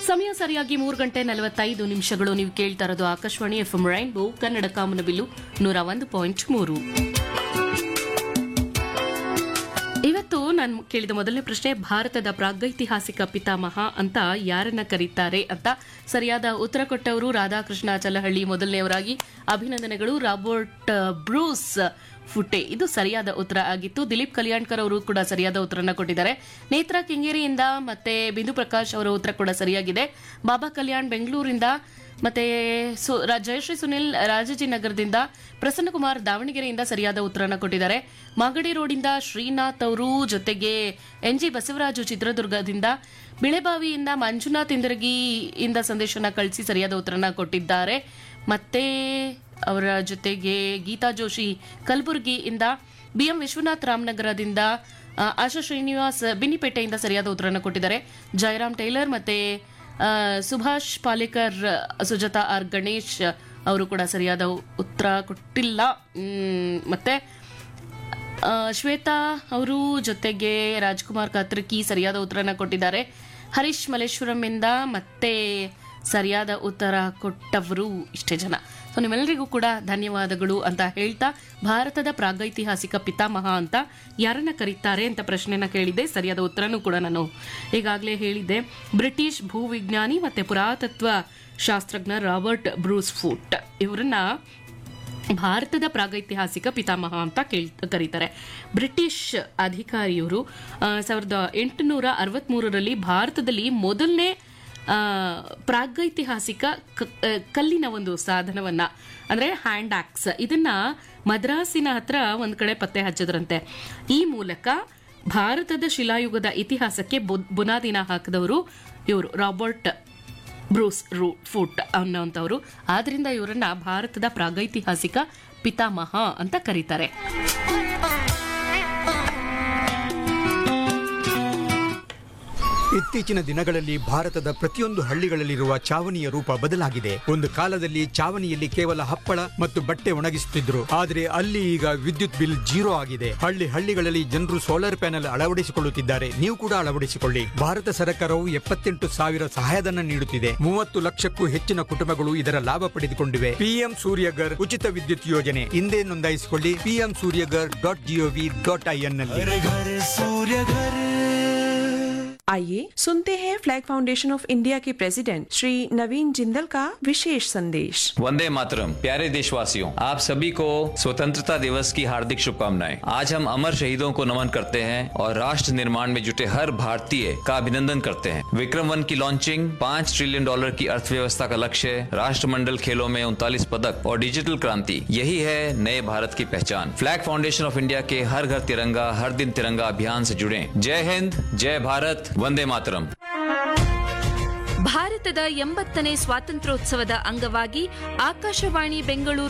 ಸಮಯ ಸರಿಯಾಗಿ ಮೂರು ಗಂಟೆ ನಲವತ್ತೈದು ನಿಮಿಷಗಳು ನೀವು ಕೇಳ್ತಾ ಇರೋದು Akashvani F M rainbow Kannada Kamanabillu ನೂರ ಒಂದು ಪಾಯಿಂಟ್ ಮೂರು ಇವತ್ತು ನಾನು ಕೇಳಿದ ಮೊದಲನೇ ಪ್ರಶ್ನೆ ಭಾರತದ ಪ್ರಾಗೈತಿಹಾಸಿಕ ಪಿತಾಮಹ ಅಂತ ಯಾರನ್ನ ಕರೀತಾರೆ ಅಂತ ಸರಿಯಾದ ಉತ್ತರ ಕೊಟ್ಟವರು ರಾಧಾಕೃಷ್ಣ ಚಲಹಳ್ಳಿ ಮೊದಲನೆಯವರಾಗಿ ಅಭಿನಂದನೆಗಳು ರಾಬರ್ಟ್ ಬ್ರೂಸ್ ಫುಟೆ ಇದು ಸರಿಯಾದ ಉತ್ತರ ಆಗಿತ್ತು ದಿಲೀಪ್ ಕಲ್ಯಾಣ್ಕರ್ ಅವರು ಕೂಡ ಸರಿಯಾದ ಉತ್ತರನ ಕೊಟ್ಟಿದ್ದಾರೆ ನೇತ್ರ ಕೆಂಗೇರಿಯಿಂದ ಮತ್ತೆ ಬಿಂದು ಪ್ರಕಾಶ್ ಅವರ ಉತ್ತರ ಕೂಡ ಸರಿಯಾಗಿದೆ ಬಾಬಾ ಕಲ್ಯಾಣ್ ಬೆಂಗಳೂರಿಂದ ಮತ್ತೆ ಸು- ರಾ- ಜಯಶ್ರೀ ಸುನಿಲ್ ರಾಜಾಜಿನಗರದಿಂದ ಪ್ರಸನ್ನಕುಮಾರ್ ದಾವಣಗೆರೆಯಿಂದ ಸರಿಯಾದ ಉತ್ತರನ ಕೊಟ್ಟಿದ್ದಾರೆ ಮಾಗಡಿ ರೋಡಿಂದ ಶ್ರೀನಾಥ್ ಅವರು ಜೊತೆಗೆ ಎನ್ ಜಿ ಬಸವರಾಜು ಚಿತ್ರದುರ್ಗದಿಂದ ಬಿಳೆಬಾವಿಯಿಂದ ಮಂಜುನಾಥ್ ಇಂದರಗಿ ಇಂದ ಸಂದೇಶನ ಕಳಿಸಿ ಸರಿಯಾದ ಉತ್ತರನ ಕೊಟ್ಟಿದ್ದಾರೆ ಮತ್ತೆ ಅವರ ಜೊತೆಗೆ ಗೀತಾ ಜೋಶಿ ಕಲಬುರಗಿಯಿಂದ ಬಿಎಂ ವಿಶ್ವನಾಥ್ ರಾಮನಗರದಿಂದ ಆ, ಆಶಾ ಶ್ರೀನಿವಾಸ್ ಬಿನ್ನಿಪೇಟೆಯಿಂದ ಸರಿಯಾದ ಉತ್ತರನ ಕೊಟ್ಟಿದ್ದಾರೆ ಜಯರಾಮ್ ಟೈಲರ್ ಮತ್ತೆ ಆ, ಸುಭಾಷ್ ಪಾಲೇಕರ್ ಸುಜಾತಾ ಆರ್ ಗಣೇಶ್ ಅವರು ಕೂಡ ಸರಿಯಾದ ಉತ್ತರ ಕೊಟ್ಟಿಲ್ಲ ಮ್, ಮತ್ತೆ ಆ, ಶ್ವೇತಾ ಅವರು ಜೊತೆಗೆ ರಾಜ್ಕುಮಾರ್ ಕಾತ್ರಕಿ ಸರಿಯಾದ ಉತ್ತರನ ಕೊಟ್ಟಿದ್ದಾರೆ ಹರೀಶ್ ಮಲ್ಲೇಶ್ವರಂ ಇಂದ ಮತ್ತೆ ಸರಿಯಾದ ಉತ್ತರ ಕೊಟ್ಟವರು ಇಷ್ಟೇ ಜನ ಸೊ ನಿಮ್ಮೆಲ್ಲರಿಗೂ ಕೂಡ ಧನ್ಯವಾದಗಳು ಅಂತ ಹೇಳ್ತಾ ಭಾರತದ ಪ್ರಾಗೈತಿಹಾಸಿಕ ಪಿತಾಮಹ ಅಂತ ಯಾರನ್ನ ಕರೀತಾರೆ ಅಂತ ಪ್ರಶ್ನೆನ ಕೇಳಿದ್ದೆ ಸರಿಯಾದ ಉತ್ತರನೂ ಕೂಡ ನಾನು ಈಗಾಗಲೇ ಹೇಳಿದ್ದೆ ಬ್ರಿಟಿಷ್ ಭೂವಿಜ್ಞಾನಿ ಮತ್ತೆ ಪುರಾತತ್ವ ಶಾಸ್ತ್ರಜ್ಞ ರಾಬರ್ಟ್ ಬ್ರೂಸ್ ಫುಟ್ ಇವರನ್ನ ಭಾರತದ ಪ್ರಾಗೈತಿಹಾಸಿಕ ಪಿತಾಮಹ ಅಂತ ಕೇಳ್ ಕರೀತಾರೆ ಬ್ರಿಟಿಷ್ ಅಧಿಕಾರಿಯವರು ಆ, ಸಾವಿರದ ಎಂಟುನೂರ ಅರವತ್ಮೂರರಲ್ಲಿ ಭಾರತದಲ್ಲಿ ಮೊದಲನೇ ಆ, ಪ್ರಾಗೈತಿಹಾಸಿಕ ಕ- ಆ, ಕಲ್ಲಿನ ಒಂದು ಸಾಧನವನ್ನ ಅಂದ್ರೆ ಹ್ಯಾಂಡ್ ಆಕ್ಸ್ ಇದನ್ನ ಮದ್ರಾಸಿನ ಹತ್ರ ಒಂದ್ ಕಡೆ ಪತ್ತೆ ಹಚ್ಚಿದ್ರಂತೆ ಈ ಮೂಲಕ ಭಾರತದ ಶಿಲಾಯುಗದ ಇತಿಹಾಸಕ್ಕೆ ಬು- ಬುನಾದಿನ ಹಾಕಿದವರು ಇವರು ರಾಬರ್ಟ್ ಬ್ರೂಸ್ ರೂ ಫುಟ್ ಅನ್ನೋಂಥವ್ರು ಆದ್ರಿಂದ ಇವರನ್ನ ಭಾರತದ ಪ್ರಾಗೈತಿಹಾಸಿಕ ಪಿತಾಮಹ ಅಂತ ಕರೀತಾರೆ ಇತ್ತೀಚಿನ ದಿನಗಳಲ್ಲಿ ಭಾರತದ ಪ್ರತಿಯೊಂದು ಹಳ್ಳಿಗಳಲ್ಲಿರುವ ಚಾವಣಿಯ ರೂಪ ಬದಲಾಗಿದೆ ಒಂದು ಕಾಲದಲ್ಲಿ ಚಾವಣಿಯಲ್ಲಿ ಕೇವಲ ಹಪ್ಪಳ ಮತ್ತು ಬಟ್ಟೆ ಒಣಗಿಸುತ್ತಿದ್ರು ಆದರೆ ಅಲ್ಲಿ ಈಗ ವಿದ್ಯುತ್ ಬಿಲ್ ಜೀರೋ ಆಗಿದೆ ಹಳ್ಳಿ ಹಳ್ಳಿಗಳಲ್ಲಿ ಜನರು ಸೋಲಾರ್ ಪ್ಯಾನೆಲ್ ಅಳವಡಿಸಿಕೊಳ್ಳುತ್ತಿದ್ದಾರೆ ನೀವು ಕೂಡ ಅಳವಡಿಸಿಕೊಳ್ಳಿ ಭಾರತ ಸರ್ಕಾರವು ಎಪ್ಪತ್ತೆಂಟು ಸಾವಿರ ಸಹಾಯಧನ ನೀಡುತ್ತಿದೆ ಮೂವತ್ತು ಲಕ್ಷಕ್ಕೂ ಹೆಚ್ಚಿನ ಕುಟುಂಬಗಳು ಇದರ ಲಾಭ ಪಡೆದುಕೊಂಡಿವೆ ಪಿಎಂ ಸೂರ್ಯಗರ್ ಉಚಿತ ವಿದ್ಯುತ್ ಯೋಜನೆ ಹಿಂದೆ ನೋಂದಾಯಿಸಿಕೊಳ್ಳಿ P M Suryaghar dot G O V dot I N ನಲ್ಲಿ घर घर सूर्य घर आइए सुनते हैं फ्लैग फाउंडेशन ऑफ इंडिया के प्रेसिडेंट श्री नवीन जिंदल का विशेष संदेश वंदे मातरम प्यारे देशवासियों आप सभी को स्वतंत्रता दिवस की हार्दिक शुभकामनाएं आज हम अमर शहीदों को नमन करते हैं और राष्ट्र निर्माण में जुटे हर भारतीय का अभिनंदन करते हैं विक्रम वन की लॉन्चिंग पाँच ट्रिलियन डॉलर की अर्थव्यवस्था का लक्ष्य राष्ट्रमंडल खेलों में उनतालीस पदक और डिजिटल क्रांति यही है नए भारत की पहचान फ्लैग फाउंडेशन ऑफ इंडिया के हर घर तिरंगा हर दिन तिरंगा अभियान से जुड़े जय हिंद जय भारत वंदे मातरम ಭಾರತದ ಎಂಬತ್ತನೇ ಸ್ವಾತಂತ್ರ್ಯೋತ್ಸವದ ಅಂಗವಾಗಿ ಆಕಾಶವಾಣಿ ಬೆಂಗಳೂರು